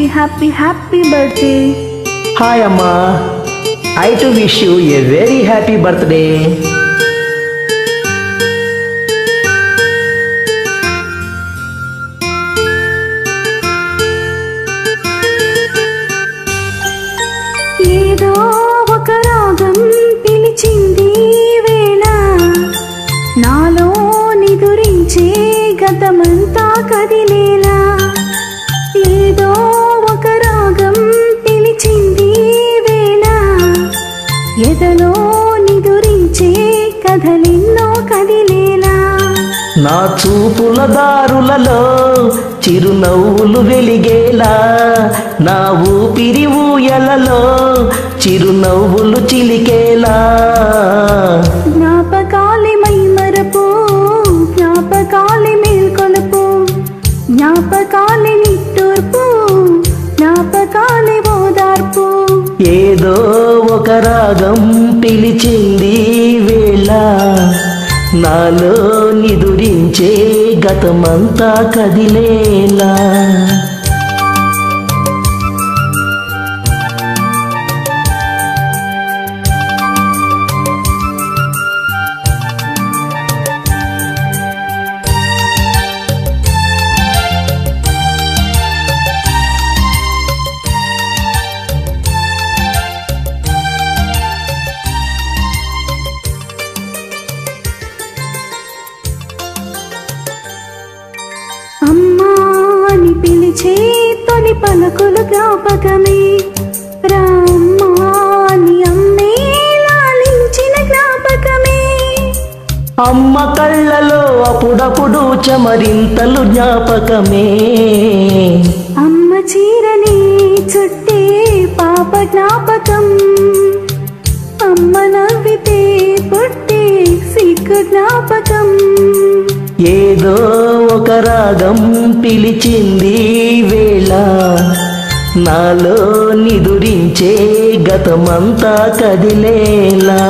happy happy birthday hi అమ్మా I to wish you a very happy birthday ఏదో ఒక రాగం పిలిచింది వేళ నాలో నిదురించే గతమంతా కదిలేలా ఏదో ఒక రాగం పిలిచింది వేళ ఎదలో నిదురించే కథలెన్నో కదిలేలా నా చూపుల దారులలో చిరునవ్వులు వెలిగేలా నా ఊపిరి ఊయలలో చిరునవ్వులు చిలికేలా జ్ఞాపకాలి మైమరపు జ్ఞాపకాలి మేల్కొలుపు జ్ఞాపకాలి నిట్టూర్పు జ్ఞాపకాలి ఓదార్పు ఏదో ఒక రాగం పిలిచింది వేళ నాలో నిదురించే గతమంతా కదిలేలా అమ్మా అని పిలిచే తొలి పలుకులు జ్ఞాపకమే రామ్మా అని అమ్మే లాలించిన జ్ఞాపకమే అమ్మ కళ్ళలో అప్పుడప్పుడు చమరింతలు జ్ఞాపకమే అమ్మ చీరని చుట్టే పాప జ్ఞాపకం అమ్మ నవ్వితే పుట్టే సిగ్గు జ్ఞాపకం ఏదో ఒక రాగం పిలిచింది వేళ నాలో నిదురించే గతమంతా కదిలేలా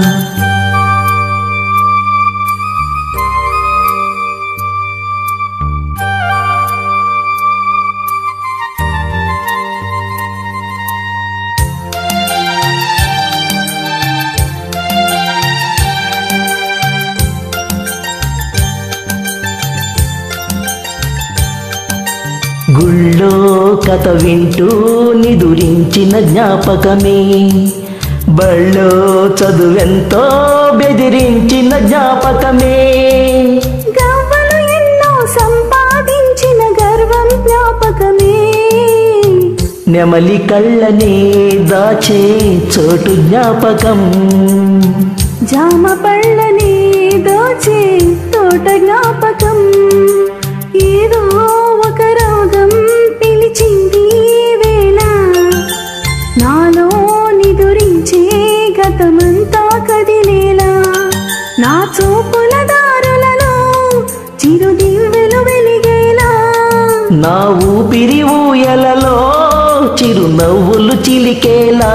గుళ్ళో కథ వింటూ నిదురించిన జ్ఞాపకమే బళ్ళో చదువెంతో బెదిరించిన జ్ఞాపకమే గవ్వలు ఎన్నో సంపాదించిన గర్వం జ్ఞాపకమే నెమలి కళ్ళని దాచే చోటు జ్ఞాపకం జామ పళ్ళని దోచే తోట జ్ఞాపకం ఏదో ఒక రాగం పిలిచింది వేళ నాలో నిదురించే గతమంతా కదిలేలా నా చూపుల దారులలో చిరుదివ్వెలు వెలిగేలా నా ఊపిరి ఊయలలో చిరునవ్వులు చిలికేలా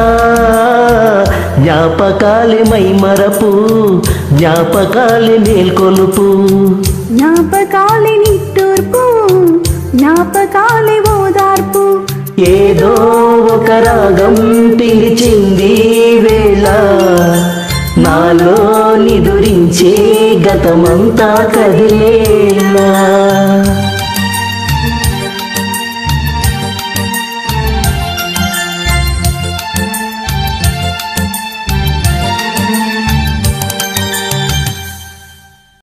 జ్ఞాపకాలి మైమరపు జ్ఞాపకాలి మేల్కొలుపు జ్ఞాపకాలి నిట్టూర్పు జ్ఞాపకాలి ఓదార్పు ఏదో ఒక రాగం పిలిచింది వేళ నాలో నిదురించే గతమంతా కదిలేలా